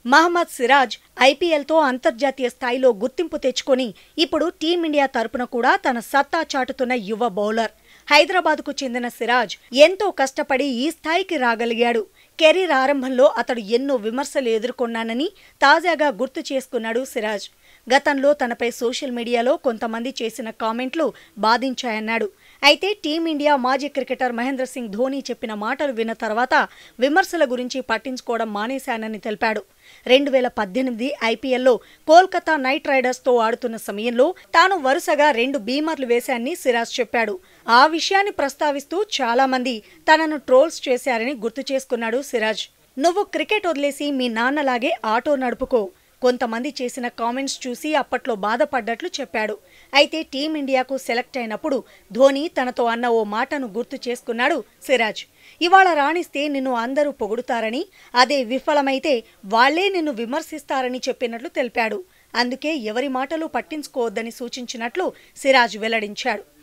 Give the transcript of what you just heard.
మహమ్మద్ సిరాజ్ ఐపీఎల్తో అంతర్జాతీయ స్థాయిలో గుర్తింపు తెచ్చుకొని ఇప్పుడు టీమిండియా తరపున కూడా తన సత్తా చాటుతున్న యువ బౌలర్ హైదరాబాద్కు చెందిన సిరాజ్ ఎంతో కష్టపడి ఈ స్థాయికి రాగలిగాడు కెరీర్ ఆరంభంలో అతడు ఎన్నో విమర్శలు ఎదుర్కొన్నానని తాజాగా గుర్తు చేసుకున్నాడు సిరాజ్ గతంలో తనపై సోషల్ మీడియాలో కొంతమంది చేసిన కామెంట్లు బాధించాయన్నాడు అయితే టీమిండియా మాజీ క్రికెటర్ మహేంద్ర సింగ్ ధోని చెప్పిన మాటలు విన్న తర్వాత విమర్శల గురించి పట్టించుకోవడం మానేశానని తెలిపాడు రెండు వేల పద్దెనిమిది ఐపీఎల్లో కోల్కతా నైట్ రైడర్స్తో ఆడుతున్న సమయంలో తాను వరుసగా రెండు బీమర్లు వేశానని సిరాజ్ చెప్పాడు ఆ విషయాన్ని ప్రస్తావిస్తూ చాలా మంది తనను ట్రోల్స్ చేశారని గుర్తు చేసుకున్నాడు సిరాజ్ నువ్వు క్రికెట్ వదిలేసి మీ నాన్నలాగే ఆటో నడుపుకో కొంతమంది చేసిన కామెంట్స్ చూసి అప్పట్లో బాధపడ్డట్లు చెప్పాడు అయితే టీమిండియాకు సెలెక్ట్ అయినప్పుడు ధోని తనతో అన్న ఓ మాటను గుర్తు చేసుకున్నాడు సిరాజ్ ఇవాళ రాణిస్తే నిన్ను అందరూ పొగుడుతారని అదే విఫలమైతే వాళ్లే నిన్ను విమర్శిస్తారని చెప్పినట్లు తెలిపాడు అందుకే ఎవరి మాటలు పట్టించుకోవద్దని సూచించినట్లు సిరాజ్ వెల్లడించాడు